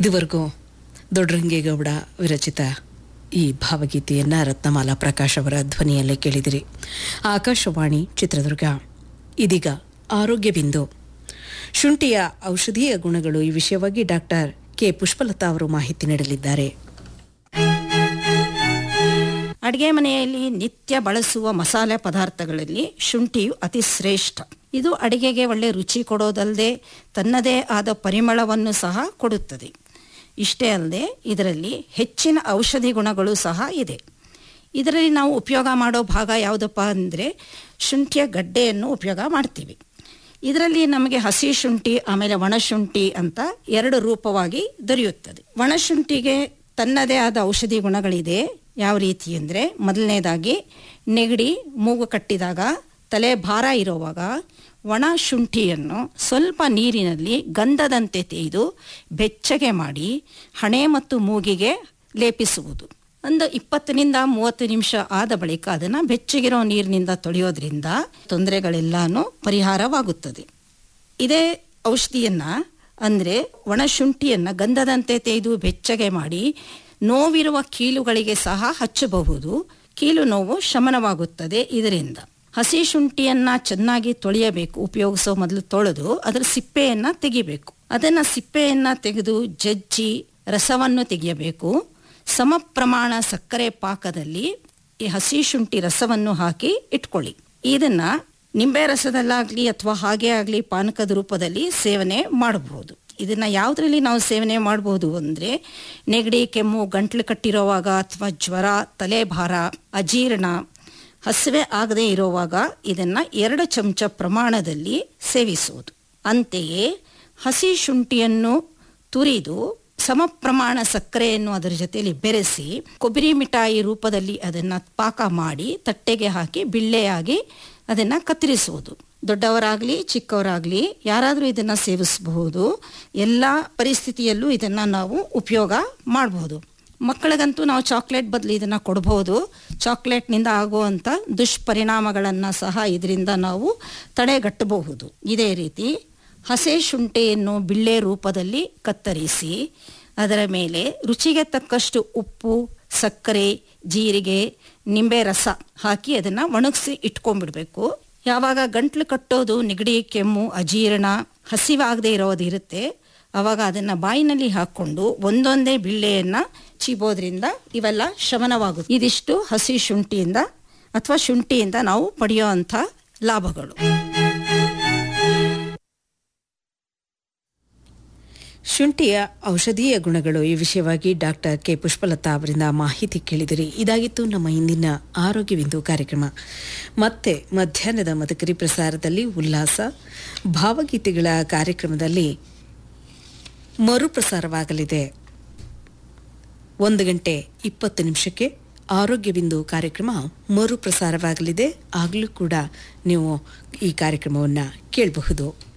ಇದುವರೆಗೂ ದೊಡ್ಡರಂಗೇಗೌಡ ವಿರಚಿತ ಈ ಭಾವಗೀತೆಯನ್ನು ರತ್ನಮಾಲಾ ಪ್ರಕಾಶ್ ಅವರ ಧ್ವನಿಯಲ್ಲೇ ಕೇಳಿದಿರಿ ಆಕಾಶವಾಣಿ ಚಿತ್ರದುರ್ಗ ಇದೀಗ ಆರೋಗ್ಯ ಬಿಂದು ಶುಂಠಿಯ ಔಷಧೀಯ ಗುಣಗಳು ಈ ವಿಷಯವಾಗಿ ಡಾಕ್ಟರ್ ಕೆ ಪುಷ್ಪಲತಾ ಅವರು ಮಾಹಿತಿ ನೀಡಲಿದ್ದಾರೆ ಅಡುಗೆ ಮನೆಯಲ್ಲಿ ನಿತ್ಯ ಬಳಸುವ ಮಸಾಲೆ ಪದಾರ್ಥಗಳಲ್ಲಿ ಶುಂಠಿಯು ಅತಿ ಶ್ರೇಷ್ಠ ಇದು ಅಡಿಗೆಗೆ ಒಳ್ಳೆ ರುಚಿ ಕೊಡೋದಲ್ಲದೆ ತನ್ನದೇ ಆದ ಪರಿಮಳವನ್ನು ಸಹ ಕೊಡುತ್ತದೆ ಇಷ್ಟೇ ಅಲ್ಲದೆ ಇದರಲ್ಲಿ ಹೆಚ್ಚಿನ ಔಷಧಿ ಗುಣಗಳು ಸಹ ಇದೆ ಇದರಲ್ಲಿ ನಾವು ಉಪಯೋಗ ಮಾಡೋ ಭಾಗ ಯಾವುದಪ್ಪ ಅಂದರೆ ಶುಂಠಿಯ ಗಡ್ಡೆಯನ್ನು ಉಪಯೋಗ ಮಾಡ್ತೀವಿ ಇದರಲ್ಲಿ ನಮಗೆ ಹಸಿ ಶುಂಠಿ ಆಮೇಲೆ ಒಣಶುಂಠಿ ಅಂತ ಎರಡು ರೂಪವಾಗಿ ದೊರೆಯುತ್ತದೆ ಒಣಶುಂಠಿಗೆ ತನ್ನದೇ ಆದ ಔಷಧಿ ಗುಣಗಳಿದೆ ಯಾವ ರೀತಿ ಅಂದರೆ ಮೊದಲನೇದಾಗಿ ನೆಗಡಿ ಮೂಗು ಕಟ್ಟಿದಾಗ ತಲೆ ಭಾರ ಇರುವಾಗ ಒಣ ಶುಂಠಿಯನ್ನು ಸ್ವಲ್ಪ ನೀರಿನಲ್ಲಿ ಗಂಧದಂತೆ ತೆಗೆದು ಬೆಚ್ಚಗೆ ಮಾಡಿ ಹಣೆ ಮತ್ತು ಮೂಗಿಗೆ ಲೇಪಿಸುವುದು ಒಂದು ಇಪ್ಪತ್ತರಿಂದ ಮೂವತ್ತು ನಿಮಿಷ ಆದ ಬಳಿಕ ಅದನ್ನು ಬೆಚ್ಚಗಿರೋ ನೀರಿನಿಂದ ತೊಳೆಯೋದ್ರಿಂದ ತೊಂದರೆಗಳೆಲ್ಲಾನು ಪರಿಹಾರವಾಗುತ್ತದೆ ಇದೇ ಔಷಧಿಯನ್ನು ಅಂದರೆ ಒಣಶುಂಠಿಯನ್ನು ಗಂಧದಂತೆ ತೆಗೆದು ಬೆಚ್ಚಗೆ ಮಾಡಿ ನೋವಿರುವ ಕೀಲುಗಳಿಗೆ ಸಹ ಹಚ್ಚಬಹುದು ಕೀಲು ನೋವು ಶಮನವಾಗುತ್ತದೆ ಇದರಿಂದ ಹಸಿ ಶುಂಠಿಯನ್ನ ಚೆನ್ನಾಗಿ ತೊಳೆಯಬೇಕು ಉಪಯೋಗಿಸೋ ಮೊದಲು ತೊಳೆದು ಅದರ ಸಿಪ್ಪೆಯನ್ನ ತೆಗಿಬೇಕು ಅದನ್ನ ಸಿಪ್ಪೆಯನ್ನ ತೆಗೆದು ಜಜ್ಜಿ ರಸವನ್ನು ತೆಗೆಯಬೇಕು ಸಮ ಪ್ರಮಾಣ ಸಕ್ಕರೆ ಪಾಕದಲ್ಲಿ ಈ ಹಸಿ ಶುಂಠಿ ರಸವನ್ನು ಹಾಕಿ ಇಟ್ಕೊಳ್ಳಿ ಇದನ್ನ ನಿಂಬೆ ರಸದಲ್ಲಾಗ್ಲಿ ಅಥವಾ ಹಾಗೆ ಆಗಲಿ ಪಾನಕದ ರೂಪದಲ್ಲಿ ಸೇವನೆ ಮಾಡಬಹುದು ಇದನ್ನ ಯಾವುದರಲ್ಲಿ ನಾವು ಸೇವನೆ ಮಾಡಬಹುದು ಅಂದರೆ ನೆಗಡಿ ಕೆಮ್ಮು ಗಂಟ್ಲು ಕಟ್ಟಿರೋವಾಗ ಅಥವಾ ಜ್ವರ ತಲೆಭಾರ ಅಜೀರ್ಣ ಹಸಿವೆ ಆಗದೆ ಇರುವಾಗ ಇದನ್ನು ಎರಡು ಚಮಚ ಪ್ರಮಾಣದಲ್ಲಿ ಸೇವಿಸುವುದು ಅಂತೆಯೇ ಹಸಿ ಶುಂಠಿಯನ್ನು ತುರಿದು ಸಮ ಪ್ರಮಾಣ ಸಕ್ಕರೆಯನ್ನು ಅದರ ಜೊತೆಯಲ್ಲಿ ಬೆರೆಸಿ ಕೊಬ್ಬರಿ ಮಿಠಾಯಿ ರೂಪದಲ್ಲಿ ಅದನ್ನು ಪಾಕ ಮಾಡಿ ತಟ್ಟೆಗೆ ಹಾಕಿ ಬಿಳ್ಳೆಯಾಗಿ ಅದನ್ನು ಕತ್ತರಿಸುವುದು ದೊಡ್ಡವರಾಗಲಿ ಚಿಕ್ಕವರಾಗಲಿ ಯಾರಾದರೂ ಇದನ್ನು ಸೇವಿಸಬಹುದು ಎಲ್ಲ ಪರಿಸ್ಥಿತಿಯಲ್ಲೂ ಇದನ್ನು ನಾವು ಉಪಯೋಗ ಮಾಡಬಹುದು ಮಕ್ಕಳಿಗಂತೂ ನಾವು ಚಾಕ್ಲೇಟ್ ಬದಲು ಇದನ್ನು ಕೊಡಬಹುದು ಚಾಕ್ಲೇಟ್ನಿಂದ ಆಗುವಂಥ ದುಷ್ಪರಿಣಾಮಗಳನ್ನು ಸಹ ಇದರಿಂದ ನಾವು ತಡೆಗಟ್ಟಬಹುದು ಇದೇ ರೀತಿ ಹಸೆ ಶುಂಠಿಯನ್ನು ಬಿಳ್ಳೆ ರೂಪದಲ್ಲಿ ಕತ್ತರಿಸಿ ಅದರ ಮೇಲೆ ರುಚಿಗೆ ತಕ್ಕಷ್ಟು ಉಪ್ಪು ಸಕ್ಕರೆ ಜೀರಿಗೆ ನಿಂಬೆ ರಸ ಹಾಕಿ ಅದನ್ನು ಒಣಗಿಸಿ ಇಟ್ಕೊಂಡ್ಬಿಡ್ಬೇಕು ಯಾವಾಗ ಗಂಟ್ಲು ಕಟ್ಟೋದು ನೆಗಡಿ ಕೆಮ್ಮು ಅಜೀರ್ಣ ಹಸಿವಾಗದೇ ಇರೋದು ಇರುತ್ತೆ ಅವಾಗ ಅದನ್ನು ಬಾಯಿನಲ್ಲಿ ಹಾಕ್ಕೊಂಡು ಒಂದೊಂದೇ ಬಿಳ್ಳೆಯನ್ನು ಚೀಬೋದ್ರಿಂದ ಇವೆಲ್ಲ ಶಮನವಾಗುತ್ತೆ ಇದಿಷ್ಟು ಹಸಿ ಶುಂಠಿಯಿಂದ ಅಥವಾ ಶುಂಠಿಯಿಂದ ನಾವು ಪಡೆಯುವಂಥ ಲಾಭಗಳು ಶುಂಠಿಯ ಔಷಧೀಯ ಗುಣಗಳು ಈ ವಿಷಯವಾಗಿ ಡಾಕ್ಟರ್ ಕೆ ಪುಷ್ಪಲತಾ ಅವರಿಂದ ಮಾಹಿತಿ ಕೇಳಿದಿರಿ ಇದಾಗಿತ್ತು ನಮ್ಮ ಇಂದಿನ ಆರೋಗ್ಯವಿಂದು ಕಾರ್ಯಕ್ರಮ ಮತ್ತೆ ಮಧ್ಯಾಹ್ನದ ಮದಕರಿ ಪ್ರಸಾರದಲ್ಲಿ ಉಲ್ಲಾಸ ಭಾವಗೀತೆಗಳ ಕಾರ್ಯಕ್ರಮದಲ್ಲಿ ಮರುಪ್ರಸಾರವಾಗಲಿದೆ ಒಂದು ಗಂಟೆ ಇಪ್ಪತ್ತು ನಿಮಿಷಕ್ಕೆ ಆರೋಗ್ಯ ಬಿಂದು ಕಾರ್ಯಕ್ರಮ ಮರುಪ್ರಸಾರವಾಗಲಿದೆ ಆಗಲೂ ಕೂಡ ನೀವು ಈ ಕಾರ್ಯಕ್ರಮವನ್ನು ಕೇಳಬಹುದು